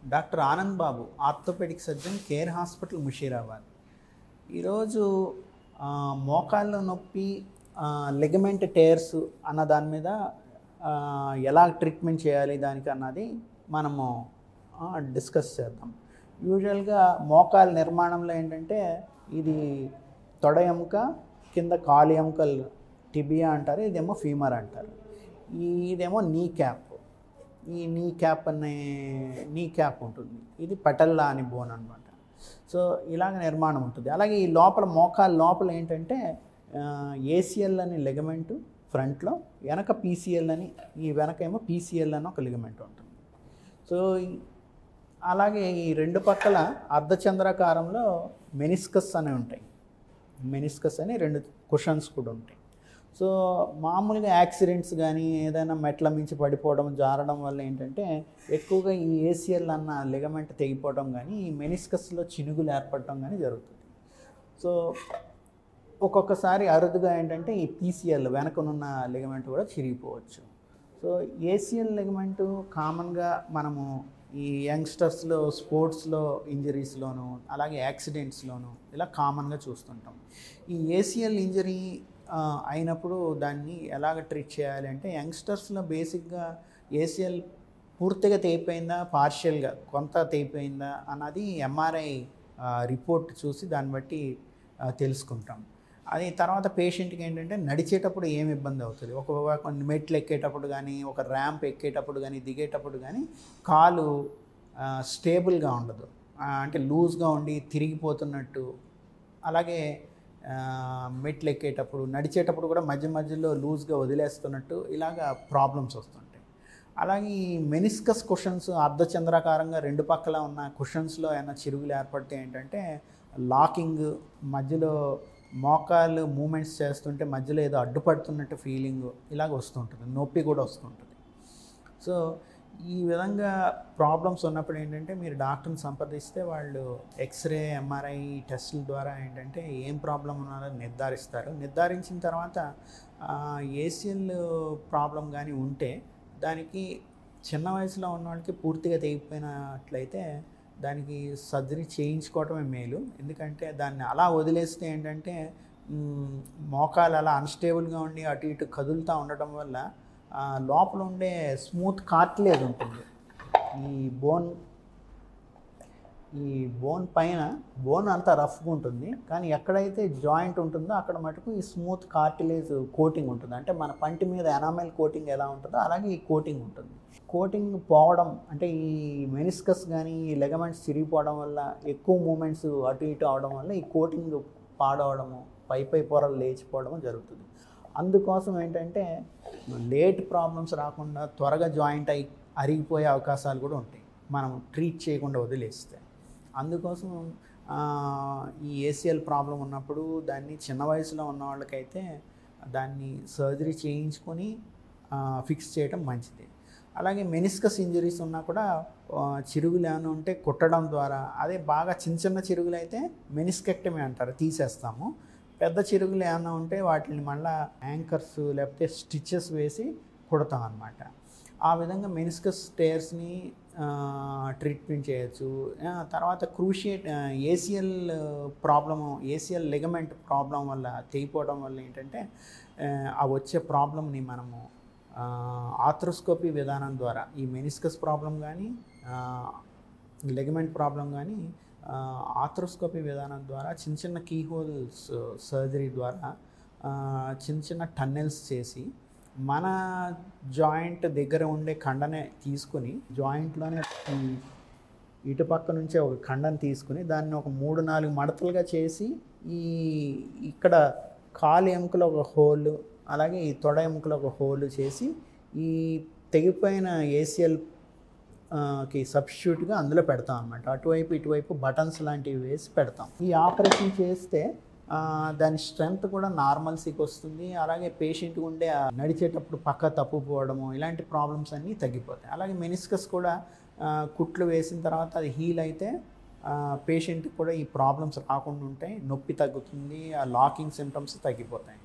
doctor Anand Babu orthopaedic surgeon care hospital Musheerabad ఈరోజు ఆ, మోకాళ్ళ నొప్పి లెగమెంట్ టేర్స్ అన్న దాని మీద ఆ, ఎలా ట్రీట్మెంట్ చేయాలి దానికి అన్నది మనము ఆ, డిస్కస్ చేద్దాం యూజువల్గా మోకాల నిర్మాణంలో ఏంటంటే ఇది తొడ ఎముక కింద కాలు ఎముకలు టిబియా అంటారు ఇదేమో ఫీమర్ అంటారు ఈ ఇదేమో నీ క్యాప్ ఈ నీ క్యాప్ అనే నీ క్యాప్ ఉంటుంది ఇది పటల్లా అని బోన్ అనమాట సో ఇలాగ నిర్మాణం ఉంటుంది అలాగే ఈ లోపల మోకాలు లోపల ఏంటంటే ఏసిఎల్ అని లెగమెంటు ఫ్రంట్లో వెనక పీసీఎల్ అని ఈ వెనక ఏమో పీసీఎల్ అని ఒక లిగమెంట్ ఉంటుంది సో ఈ- అలాగే ఈ రెండు పక్కల అర్ధచంద్రాకారంలో మెనిస్కస్ అని ఉంటాయి మెనిస్కస్ అని రెండు కుషన్స్ కూడా ఉంటాయి సో మామూలుగా యాక్సిడెంట్స్ కానీ ఏదైనా మెట్ల మించి పడిపోవడం జారడం వల్ల ఏంటంటే ఎక్కువగా ఈ ఏసిఎల్ అన్న లిగమెంట్ తెగిపోవడం కానీ ఈ మెనిస్కస్లో చినుగులు ఏర్పడటం కానీ జరుగుతుంది సో ఒక్కొక్కసారి అరుదుగా ఏంటంటే ఈ పీసీఎల్ వెనకనున్న లిగమెంట్ కూడా చిరిగిపోవచ్చు సో ఏసిఎల్ లిగమెంట్ కామన్గా మనము ఈ యంగ్స్టర్స్లో స్పోర్ట్స్లో ఇంజరీస్లోను అలాగే యాక్సిడెంట్స్లోను ఇలా కామన్గా చూస్తుంటాం ఈ ఏసిఎల్ ఇంజరీ అయినప్పుడు దాన్ని ఎలాగ ట్రీట్ చేయాలి అంటే యంగ్స్టర్స్లో బేసిక్గా ఏసిఎల్ పూర్తిగా తెగిపోయిందా పార్షియల్గా కొంత తెగిపోయిందా అన్నది ఎంఆర్ఐ రిపోర్ట్ చూసి దాన్ని బట్టి ఆ, తెలుసుకుంటాం అది తర్వాత పేషెంట్కి ఏంటంటే నడిచేటప్పుడు ఏమి ఇబ్బంది అవుతుంది ఒక కొన్ని మెట్లు ఎక్కేటప్పుడు కానీ ఒక ర్యాంప్ ఎక్కేటప్పుడు కానీ దిగేటప్పుడు కానీ కాలు ఆ, స్టేబుల్గా ఉండదు ఆ, అంటే లూజ్గా ఉండి తిరిగిపోతున్నట్టు అలాగే ఆ, మెట్లు ఎక్కేటప్పుడు నడిచేటప్పుడు కూడా మధ్య మధ్యలో లూజ్గా వదిలేస్తున్నట్టు ఇలాగా ప్రాబ్లమ్స్ వస్తుంటాయి అలాగే ఈ మెనిస్కస్ కుషన్స్ అర్ధచంద్రాకారంగా రెండు పక్కల ఉన్న కుషన్స్లో ఏమైనా చిరుగులు ఏర్పడితే ఏంటంటే లాకింగ్ మధ్యలో మోకాలు మూమెంట్స్ చేస్తుంటే మధ్యలో ఏదో అడ్డుపడుతున్నట్టు ఫీలింగ్ ఇలాగ వస్తుంటుంది నొప్పి కూడా వస్తుంటుంది సో ఈ విధంగా ప్రాబ్లమ్స్ ఉన్నప్పుడు ఏంటంటే మీరు డాక్టర్ని సంప్రదిస్తే వాళ్ళు ఎక్స్రే ఎంఆర్ఐ టెస్టుల ద్వారా ఏంటంటే ఏం ప్రాబ్లం ఉన్నారో నిర్ధారిస్తారు నిర్ధారించిన తర్వాత ఏసిఎల్ ప్రాబ్లం కానీ ఉంటే దానికి చిన్న వయసులో ఉన్న వాళ్ళకి పూర్తిగా తెగిపోయినట్లయితే దానికి సర్జరీ చేయించుకోవటమే మేలు ఎందుకంటే దాన్ని అలా వదిలేస్తే ఏంటంటే మ్, మోకాలు అలా అన్స్టేబుల్గా ఉండి అటు ఇటు కదులుతూ ఉండటం వల్ల ఆ, లోపల ఉండే స్మూత్ కార్టిలేజ్ ఉంటుంది ఈ బోన్ ఈ బోన్ పైన బోన్ అంతా రఫ్గా ఉంటుంది కానీ ఎక్కడైతే జాయింట్ ఉంటుందో అక్కడ మటుకు ఈ స్మూత్ కార్టిలేజ్ కోటింగ్ ఉంటుంది అంటే మన పంటి మీద ఎనామెల్ కోటింగ్ ఎలా ఉంటుందో అలాగే ఈ కోటింగ్ ఉంటుంది కోటింగ్ పోవడం అంటే ఈ మెనిస్కస్ కానీ ఈ లెగమెంట్స్ చిరిగిపోవడం వల్ల ఎక్కువ మూమెంట్స్ అటు ఇటు అవడం వల్ల ఈ కోటింగ్ పాడవడము పై పై పొరలు లేచిపోవడము జరుగుతుంది అందుకోసం ఏంటంటే లేట్ ప్రాబ్లమ్స్ రాకుండా త్వరగా జాయింట్ అయి అరిగిపోయే అవకాశాలు కూడా ఉంటాయి మనం ట్రీట్ చేయకుండా వదిలేస్తే అందుకోసం ఆ, ఈ ఏసిఎల్ ప్రాబ్లం ఉన్నప్పుడు దాన్ని చిన్న వయసులో ఉన్న వాళ్ళకైతే దాన్ని సర్జరీ చేయించుకొని ఫిక్స్ చేయడం మంచిది అలాగే మెనిస్కస్ ఇంజరీస్ ఉన్నా కూడా ఆ, చిరుగులు ఏమైనా ఉంటే కుట్టడం ద్వారా అదే బాగా చిన్న చిన్న చిరుగులు అయితే మెనిస్కెక్టమీ అంటారు తీసేస్తాము పెద్ద చిరుగులు ఏమైనా ఉంటే వాటిని మళ్ళీ యాంకర్స్ లేకపోతే స్టిచెస్ వేసి కుడతాం అన్నమాట ఆ విధంగా మెనిస్కస్ స్టేర్స్ని ట్రీట్మెంట్ చేయొచ్చు ఆ, తర్వాత cruciate ACL problem ACL ligament problem వల్ల తెగిపోవడం వల్ల ఏంటంటే ఆ, ఆ వచ్చే ప్రాబ్లమ్ని మనము ఆథ్రోస్కోపీ విధానం ద్వారా ఈ మెనిస్కస్ ప్రాబ్లం కానీ లెగమెంట్ ప్రాబ్లం కానీ ఆథ్రోస్కోపీ విధానం ద్వారా చిన్న చిన్న కీ హోల్స్ సర్జరీ ద్వారా ఆ, చిన్న చిన్న టన్నెల్స్ చేసి మన జాయింట్ దగ్గర ఉండే కండనే తీసుకుని జాయింట్లోనే ఈ ఇటు పక్క నుంచే ఒక ఖండం తీసుకుని దాన్ని ఒక మూడు నాలుగు మడతలుగా చేసి ఈ ఇక్కడ కాలు ఎముకలో ఒక హోల్ అలాగే ఈ తొడ ఎముకలో ఒక హోల్ చేసి ఈ తెగిపోయిన ఏసిఎల్ కి సబ్స్టిట్యూట్గా అందులో పెడతాం అనమాట అటువైపు ఇటువైపు బటన్స్ లాంటివి వేసి పెడతాం ఈ ఆపరేషన్ చేస్తే ఆ, దాని స్ట్రెంగ్త్ కూడా నార్మల్సీకి వస్తుంది అలాగే పేషెంట్ ఉండే ఆ నడిచేటప్పుడు పక్క తప్పుపోవడము ఇలాంటి ప్రాబ్లమ్స్ అన్నీ తగ్గిపోతాయి అలాగే మెనిస్కస్ కూడా ఆ, కుట్లు వేసిన తర్వాత అది హీల్ అయితే పేషెంట్కి కూడా ఈ ప్రాబ్లమ్స్ రాకుండా ఉంటాయి నొప్పి తగ్గుతుంది ఆ లాకింగ్ సిమ్టమ్స్ తగ్గిపోతాయి